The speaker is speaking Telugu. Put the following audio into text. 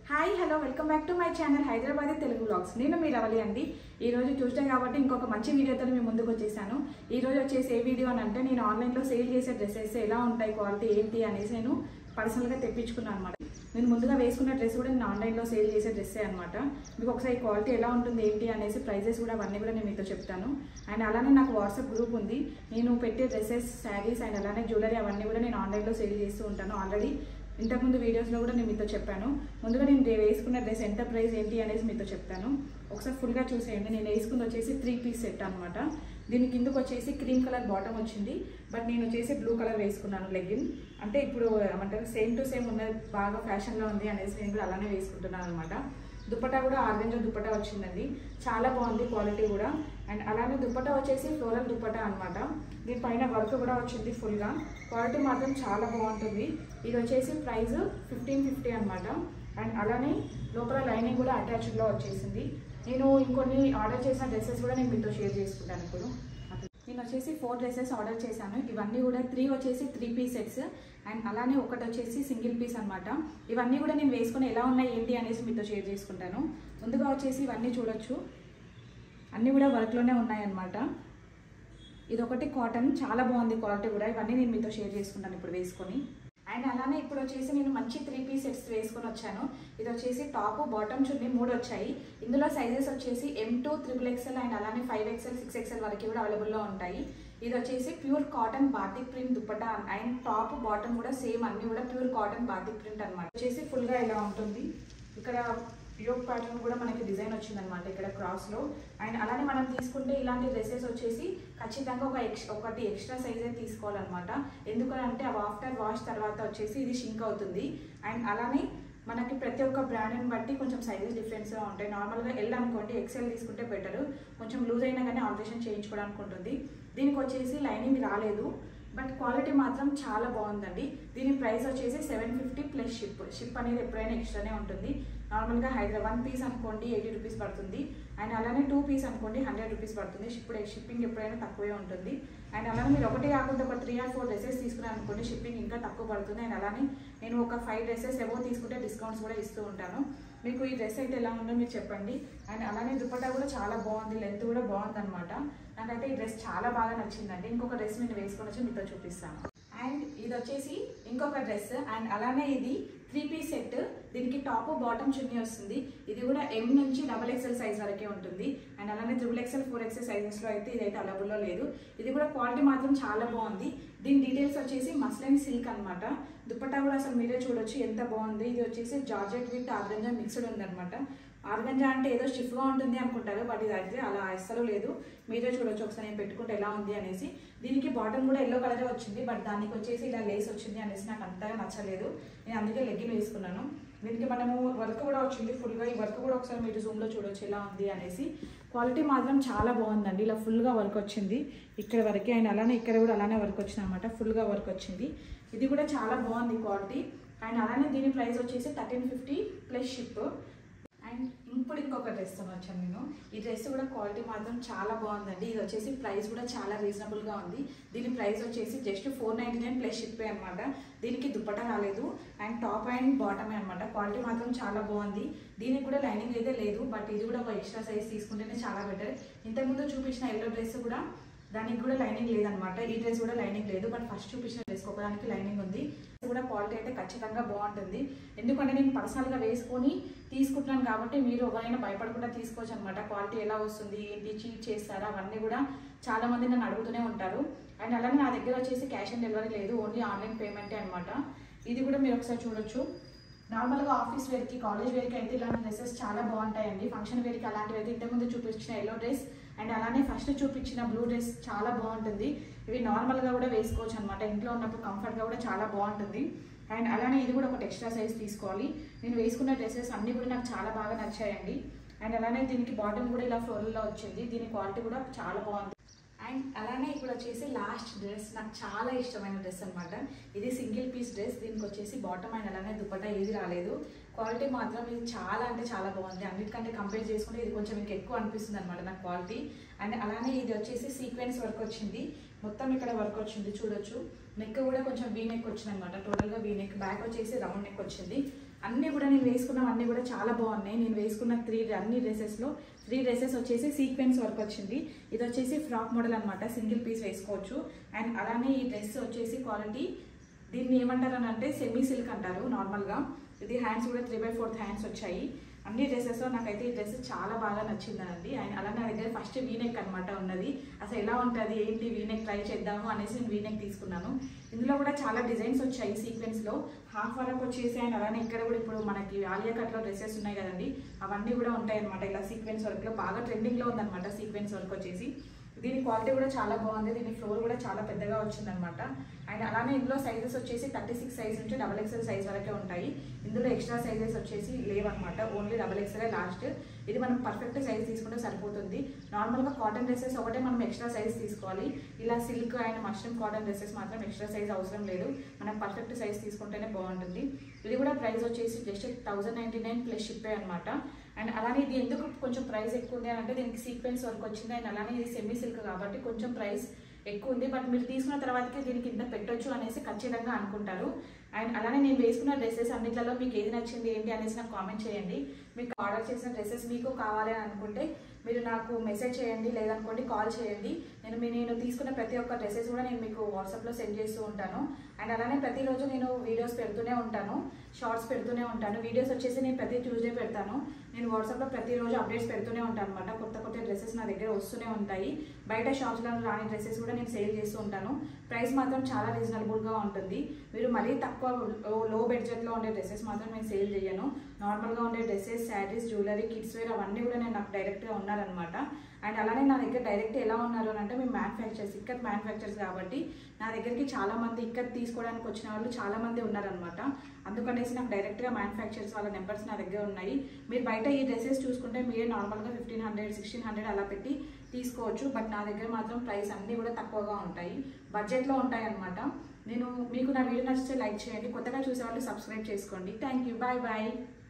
hi hello welcome back to my channel Hyderabadi Telugu blogs నేను మీ రవలి అండి ఈ రోజు ట్యూస్డే కాబట్టి ఇంకొక మంచి వీడియోతో మీ ముందుకు వచ్చేసాను ఈ రోజు వచ్చేసి ఏ వీడియో అని అంటే నేను ఆన్లైన్లో సేల్ చేసే డ్రెస్సెస్ ఎలా ఉంటాయి క్వాలిటీ ఏంటి అనేసి నేను పర్సనల్గా తెప్పించుకున్నాను అనమాట నేను ముందుగా వేసుకున్న డ్రెస్ కూడా నేను ఆన్లైన్లో సేల్ చేసే డ్రెస్సే అనమాట మీకు ఒకసారి క్వాలిటీ ఎలా ఉంటుంది ఏంటి అనేసి ప్రైజెస్ కూడా అవన్నీ కూడా నేను మీతో చెప్తాను అండ్ అలానే నాకు వాట్సాప్ గ్రూప్ ఉంది నేను పెట్టే డ్రెస్సెస్ శారీస్ అండ్ అలానే జ్యువెలరీ అవన్నీ కూడా నేను ఆన్లైన్లో సేల్ చేస్తూ ఉంటాను ఆల్రెడీ ఇంతకుముందు వీడియోస్లో కూడా నేను మీతో చెప్పాను ముందుగా నేను డే- వేసుకున్న డ్రెస్ ఎంత ప్రైస్ ఏంటి అనేసి మీతో చెప్తాను ఒకసారి ఫుల్గా చూసేయండి నేను వేసుకుంది వచ్చేసి త్రీ పీస్ సెట్ అనమాట దీని కిందకు వచ్చేసి క్రీమ్ కలర్ బాటమ్ వచ్చింది బట్ నేను వచ్చేసి బ్లూ కలర్ వేసుకున్నాను లెగ్గిన్ అంటే ఇప్పుడు ఏమంటారు సేమ్ టు సేమ్ ఉన్నది బాగా ఫ్యాషన్లో ఉంది అనేసి నేను కూడా అలానే వేసుకుంటున్నాను అనమాట దుపట్టా కూడా ఆర్గంజా దుపట్టా వచ్చిందండి చాలా బాగుంది క్వాలిటీ కూడా అండ్ అలానే దుపట్టా వచ్చేసి ఫ్లోరల్ దుపట్టా అనమాట దీనిపైన వర్క్ కూడా వచ్చింది ఫుల్గా క్వాలిటీ మాత్రం చాలా బాగుంటుంది ఇది వచ్చేసి ప్రైస్ ఫిఫ్టీన్ ఫిఫ్టీ అనమాట అండ్ అలానే లోపల లైనింగ్ కూడా అటాచ్డ్లో వచ్చేసింది నేను ఇంకొన్ని ఆర్డర్ చేసిన డ్రెస్సెస్ కూడా నేను మీతో షేర్ చేసుకుంటాను ఇప్పుడు నేను వచ్చేసి ఫోర్ డ్రెస్సెస్ ఆర్డర్ చేశాను ఇవన్నీ కూడా త్రీ వచ్చేసి త్రీ పీస్ సెట్స్ అండ్ అలానే ఒకటి వచ్చేసి సింగిల్ పీస్ అనమాట ఇవన్నీ కూడా నేను వేసుకుని ఎలా ఉన్నాయి ఏంటి అనేసి మీతో షేర్ చేసుకుంటాను ముందుగా వచ్చేసి ఇవన్నీ చూడొచ్చు అన్నీ కూడా వర్క్లోనే ఉన్నాయన్నమాట ఇది ఒకటి కాటన్ చాలా బాగుంది క్వాలిటీ కూడా ఇవన్నీ నేను మీతో షేర్ చేసుకుంటాను ఇప్పుడు వేసుకొని అండ్ అలానే ఇప్పుడు వచ్చేసి నేను మంచి త్రీ పీస్ సెట్స్ వేసుకొని వచ్చాను ఇది వచ్చేసి టాప్ బాటమ్ చున్నీ మూడు వచ్చాయి ఇందులో సైజెస్ వచ్చేసి M to triple XL and అలానే ఫైవ్ ఎక్స్ఎల్ సిక్స్ ఎక్స్ఎల్ వరకు కూడా అవైలబుల్లో ఉంటాయి ఇది వచ్చేసి pure cotton batik print dupatta and top bottom కూడా సేమ్ అన్ని కూడా ప్యూర్ కాటన్ బాతిక్ ప్రింట్ అనమాట వచ్చేసి ఫుల్గా ఇలా ఉంటుంది ఇక్కడ యోగ్ ప్యాటర్న్ కూడా మనకి డిజైన్ వచ్చిందనమాట ఇక్కడ క్రాస్లో అండ్ అలానే మనం తీసుకుంటే ఇలాంటి డ్రెస్సెస్ వచ్చేసి ఖచ్చితంగా ఒక ఎక్స్ ఒకటి ఎక్స్ట్రా సైజే తీసుకోవాలన్నమాట ఎందుకంటే అవి ఆఫ్టర్ వాష్ తర్వాత వచ్చేసి ఇది షింక్ అవుతుంది అండ్ అలానే మనకి ప్రతి ఒక్క బ్రాండ్ని బట్టి కొంచెం సైజెస్ డిఫరెన్స్గా ఉంటాయి నార్మల్గా ఎల్ అనుకోండి ఎక్సెల్ తీసుకుంటే బెటర్ కొంచెం లూజ్ అయినా కానీ ఆల్టరేషన్ చేయించుకోవడానికి ఉంటుంది దీనికి వచ్చేసి లైనింగ్ రాలేదు బట్ క్వాలిటీ మాత్రం చాలా బాగుందండి దీని ప్రైస్ వచ్చేసి seven fifty plus ship ship అనేది ఎప్పుడైనా ఎక్స్ట్రానే ఉంటుంది నార్మల్గా హైదరాబాద్ వన్ పీస్ అనుకోండి ఎయిటీ రూపీస్ పడుతుంది అండ్ అలానే టూ పీస్ అనుకోండి హండ్రెడ్ రూపీస్ పడుతుంది ఇప్పుడు షిప్పింగ్ ఎప్పుడైనా తక్కువే ఉంటుంది అండ్ అలానే మీరు ఒకటే కాకుండా ఒక త్రీ ఆర్ ఫోర్ డ్రెస్సెస్ తీసుకున్నారు అనుకోండి షిప్పింగ్ ఇంకా తక్కువ పడుతుంది అండ్ అలానే నేను ఒక ఫైవ్ డ్రెస్సెస్ ఏవో తీసుకుంటే డిస్కౌంట్స్ కూడా ఇస్తూ ఉంటాను మీకు ఈ డ్రెస్ అయితే ఎలా ఉందో మీరు చెప్పండి అండ్ అలానే దుపట్టా కూడా చాలా బాగుంది లెంత్ కూడా బాగుంది అనమాట నాకైతే ఈ డ్రెస్ చాలా బాగా నచ్చిందండి ఇంకొక డ్రెస్ నేను వేసుకొని వచ్చి మీతో చూపిస్తాను అండ్ ఇది వచ్చేసి ఇంకొక డ్రెస్ అండ్ అలానే ఇది త్రీ పీస్ సెట్ దీనికి టాప్ బాటమ్ చున్నీ వస్తుంది ఇది కూడా ఎం నుంచి డబల్ ఎక్స్ఎల్ సైజ్ వరకే ఉంటుంది అండ్ అలానే త్రిబుల్ ఎక్స్ఎల్ ఫోర్ ఎక్స్ఎల్ సైజెస్లో అయితే ఇదైతే అవైలబుల్లో లేదు ఇది కూడా క్వాలిటీ మాత్రం చాలా బాగుంది దీని డీటెయిల్స్ వచ్చేసి మస్లైన్ సిల్క్ అనమాట దుపట్టా కూడా అసలు మీరే చూడొచ్చు ఎంత బాగుంది ఇది వచ్చేసి జార్జెట్ విత్ ఆర్గంజా మిక్స్డ్ ఉందన్నమాట ఆర్గంజా అంటే ఏదో స్టిఫ్గా ఉంటుంది అనుకుంటారు బట్ ఇది అయితే అలా అస్సలు లేదు మీరే చూడొచ్చు ఒకసారి నేను పెట్టుకుంటే ఎలా ఉంది అనేసి దీనికి బాటమ్ కూడా ఎల్లో కలరే వచ్చింది బట్ దానికి వచ్చేసి ఇలా లేస్ వచ్చింది అనేసి నాకు అంతగా నచ్చలేదు నేను అందుకే లెగ్గిన్ వేసుకున్నాను దీనికి మనము వర్క్ కూడా వచ్చింది ఫుల్గా ఈ వర్క్ కూడా ఒకసారి మీరు జూమ్లో చూడొచ్చు ఎలా ఉంది అనేసి క్వాలిటీ మాత్రం చాలా బాగుందండి ఇలా ఫుల్గా వర్క్ వచ్చింది ఇక్కడ వరకే అండ్ అలానే ఇక్కడ కూడా అలానే వర్క్ వచ్చింది అనమాట ఫుల్గా వర్క్ వచ్చింది ఇది కూడా చాలా బాగుంది క్వాలిటీ అండ్ అలానే దీని ప్రైస్ వచ్చేసి thirteen fifty plus ship and ఇప్పుడు ఇంకొక డ్రెస్ వచ్చాను నేను ఈ డ్రెస్ కూడా క్వాలిటీ మాత్రం చాలా బాగుందండి ఇది వచ్చేసి ప్రైస్ కూడా చాలా రీజనబుల్గా ఉంది దీని ప్రైస్ వచ్చేసి just four ninety nine plus షిప్పే అనమాట దీనికి దుప్పట రాలేదు అండ్ టాప్ అండ్ బాటమే అనమాట క్వాలిటీ మాత్రం చాలా బాగుంది దీనికి కూడా లైనింగ్ అయితే లేదు బట్ ఇది కూడా ఒక ఎక్స్ట్రా సైజ్ తీసుకుంటేనే చాలా బెటర్ ఇంతకుముందు చూపించిన ఎల్లో డ్రెస్ కూడా దానికి కూడా లైనింగ్ లేదనమాట ఈ డ్రెస్ కూడా లైనింగ్ లేదు బట్ ఫస్ట్ చూపించిన డ్రెస్ ఒకదానికి లైనింగ్ ఉంది ఇది కూడా క్వాలిటీ అయితే ఖచ్చితంగా బాగుంటుంది ఎందుకంటే నేను పర్సనల్గా వేసుకొని తీసుకుంటున్నాను కాబట్టి మీరు ఎవరైనా భయపడకుండా తీసుకోవచ్చు అనమాట క్వాలిటీ ఎలా వస్తుంది ఏంటి చీట్ చేస్తారా అవన్నీ కూడా చాలా మంది నన్ను అడుగుతూనే ఉంటారు అండ్ అలానే నా దగ్గర వచ్చేసి క్యాష్ ఆన్ డెలివరీ లేదు ఓన్లీ ఆన్లైన్ పేమెంటే అనమాట ఇది కూడా మీరు ఒకసారి చూడొచ్చు నార్మల్గా ఆఫీస్ వేర్కి కాలేజ్ వేర్కి అయితే ఇలాంటి డ్రెస్సెస్ చాలా బాగుంటాయండి ఫంక్షన్ వేర్కి అలాంటివి అయితే ఇంతకుముందు చూపించిన ఎల్లో డ్రెస్ అండ్ అలానే ఫస్ట్ చూపించిన బ్లూ డ్రెస్ చాలా బాగుంటుంది ఇవి నార్మల్గా కూడా వేసుకోవచ్చు అనమాట ఇంట్లో ఉన్నప్పుడు కంఫర్ట్గా కూడా చాలా బాగుంటుంది అండ్ అలానే ఇది కూడా ఒక ఎక్స్ట్రా సైజ్ తీసుకోవాలి నేను వేసుకున్న డ్రెస్సెస్ అన్నీ కూడా నాకు చాలా బాగా నచ్చాయండి అండ్ అలానే దీనికి బాటమ్ కూడా ఇలా ఫ్లోర్లో వచ్చింది దీని క్వాలిటీ కూడా చాలా బాగుంది అండ్ అలానే ఇప్పుడు వచ్చేసి లాస్ట్ డ్రెస్ నాకు చాలా ఇష్టమైన డ్రెస్ అనమాట ఇది సింగిల్ పీస్ డ్రెస్ దీనికి వచ్చేసి బాటమ్ అండ్ అలానే దుపట్టా ఏది రాలేదు క్వాలిటీ మాత్రం ఇది చాలా అంటే చాలా బాగుంది అన్నిటికంటే కంపేర్ చేసుకుంటే ఇది కొంచెం ఇంకా ఎక్కువ అనిపిస్తుంది అనమాట నాకు క్వాలిటీ అండ్ అలానే ఇది వచ్చేసి సీక్వెన్స్ వర్క్ వచ్చింది మొత్తం ఇక్కడ వర్క్ వచ్చింది చూడొచ్చు నెక్ కూడా కొంచెం వీ నెక్ వచ్చింది అనమాట టోటల్గా వీ నెక్ బ్యాక్ వచ్చేసి రౌండ్ నెక్ వచ్చింది అన్నీ కూడా నేను వేసుకున్న అన్నీ కూడా చాలా బాగున్నాయి నేను వేసుకున్న త్రీ అన్ని డ్రెస్సెస్లో త్రీ డ్రెస్సెస్ వచ్చేసి సీక్వెన్స్ వర్క్ వచ్చింది ఇది వచ్చేసి ఫ్రాక్ మోడల్ అనమాట సింగిల్ పీస్ వేసుకోవచ్చు అండ్ అలానే ఈ డ్రెస్ వచ్చేసి క్వాలిటీ దీన్ని ఏమంటారు అని అంటే సెమీ సిల్క్ అంటారు నార్మల్గా ఇది హ్యాండ్స్ కూడా త్రీ బై ఫోర్త్ హ్యాండ్స్ వచ్చాయి అన్ని డ్రెస్సెస్లో నాకైతే ఈ డ్రెస్ చాలా బాగా నచ్చిందండి అండ్ అలానే నా దగ్గర ఫస్ట్ వీనెక్ అనమాట ఉన్నది అసలు ఎలా ఉంటుంది ఏంటి వీనెక్ ట్రై చేద్దాము అనేసి నేను వీనెక్ తీసుకున్నాను ఇందులో కూడా చాలా డిజైన్స్ వచ్చాయి సీక్వెన్స్లో హాఫ్ వరకు వచ్చేసి అండ్ అలానే ఇక్కడ కూడా ఇప్పుడు మనకి ఆలియా కట్లో డ్రెస్సెస్ ఉన్నాయి కదండి అవన్నీ కూడా ఉంటాయి అనమాట ఇలా సీక్వెన్స్ వర్క్లో బాగా ట్రెండింగ్లో ఉందన్నమాట సీక్వెన్స్ వర్క్ వచ్చేసి దీని క్వాలిటీ కూడా చాలా బాగుంది దీని ఫ్లోర్ కూడా చాలా పెద్దగా వచ్చిందనమాట అండ్ అలానే ఇందులో సైజెస్ వచ్చేసి థర్టీ సిక్స్ సైజ్ నుంచి డబల్ ఎక్స్ఎల్ సైజ్ వరకే ఉంటాయి ఇందులో ఎక్స్ట్రా సైజెస్ వచ్చేసి లేవన్నమాట ఓన్లీ డబల్ ఎక్స్ఎల్ లాస్ట్ ఇది మనం పర్ఫెక్ట్ సైజ్ తీసుకుంటే సరిపోతుంది నార్మల్గా కాటన్ డ్రెస్సెస్ ఒకటే మనం ఎక్స్ట్రా సైజ్ తీసుకోవాలి ఇలా silk and mushroom cotton dresses మాత్రం ఎక్స్ట్రా సైజ్ అవసరం లేదు మనం పర్ఫెక్ట్ సైజ్ తీసుకుంటేనే బాగుంటుంది ఇది కూడా ప్రైస్ వచ్చేసి just thousand ninety nine plus షిప్పే అనమాట అండ్ అలానే ఇది ఎందుకు కొంచెం ప్రైస్ ఎక్కువ ఉంది అని అంటే దీనికి సీక్వెన్స్ వర్క్ వచ్చింది అండ్ అలానే ఇది సెమీ సిల్క్ కాబట్టి కొంచెం ప్రైస్ ఎక్కువ ఉంది బట్ మీరు తీసుకున్న తర్వాతకే దీనికి ఇంత పెట్టొచ్చు అనేసి ఖచ్చితంగా అనుకుంటారు అండ్ అలానే నేను వేసుకున్న డ్రెస్సెస్ అన్నిట్లలో మీకు ఏది నచ్చింది ఏంటి అనేసి నాకు కామెంట్ చేయండి మీకు ఆర్డర్ చేసిన డ్రెస్సెస్ మీకు కావాలి అని అనుకుంటే మీరు నాకు మెసేజ్ చేయండి లేదనుకోండి కాల్ చేయండి నేను మీ నేను తీసుకున్న ప్రతి ఒక్క డ్రెస్సెస్ కూడా నేను మీకు వాట్సాప్లో సెండ్ చేస్తూ ఉంటాను అండ్ అలానే ప్రతిరోజు నేను వీడియోస్ పెడుతూనే ఉంటాను షార్ట్స్ పెడుతూనే ఉంటాను వీడియోస్ వచ్చేసి నేను ప్రతి ట్యూస్డే పెడతాను నేను వాట్సాప్లో ప్రతిరోజు అప్డేట్స్ పెడుతూనే ఉంటాను అనమాట కొత్త కొత్త డ్రెస్సెస్ నా దగ్గర వస్తూనే ఉంటాయి బయట షాప్స్లో రాని డ్రెస్సెస్ కూడా నేను సేల్ చేస్తూ ఉంటాను ప్రైస్ మాత్రం చాలా రీజనబుల్గా ఉంటుంది మీరు మరీ తక్కువ లో బడ్జెట్లో ఉండే డ్రెస్సెస్ మాత్రం నేను సేల్ చేయను నార్మల్గా ఉండే dresses saris jewellery kids wear అవన్నీ కూడా నేను నాకు డైరెక్ట్గా ఉన్నారనమాట అండ్ అలానే నా దగ్గర డైరెక్ట్ ఎలా ఉన్నారు అని అంటే మేము మ్యానుఫ్యాక్చర్స్ ఇక్కత్ మ్యానుఫ్యాక్చర్స్ కాబట్టి నా దగ్గరికి చాలా మంది ఇక్కత్ తీసుకోవడానికి వచ్చిన వాళ్ళు చాలా మంది ఉన్నారనమాట అందుకనేసి నాకు డైరెక్ట్గా మ్యానుఫ్యాక్చర్స్ వాళ్ళ నెంబర్స్ నా దగ్గర ఉన్నాయి మీరు బయట ఈ డ్రెస్సెస్ చూసుకుంటే మీరే నార్మల్గా ఫిఫ్టీన్ హండ్రెడ్ సిక్స్టీన్ హండ్రెడ్ అలా పెట్టి తీసుకోవచ్చు బట్ నా దగ్గర మాత్రం ప్రైస్ అన్నీ కూడా తక్కువగా ఉంటాయి బడ్జెట్లో ఉంటాయి అనమాట నేను మీకు నా వీడియో నచ్చితే లైక్ చేయండి కొత్తగా చూసే వాళ్ళు సబ్స్క్రైబ్ చేసుకోండి థ్యాంక్ యూ బాయ్ బాయ్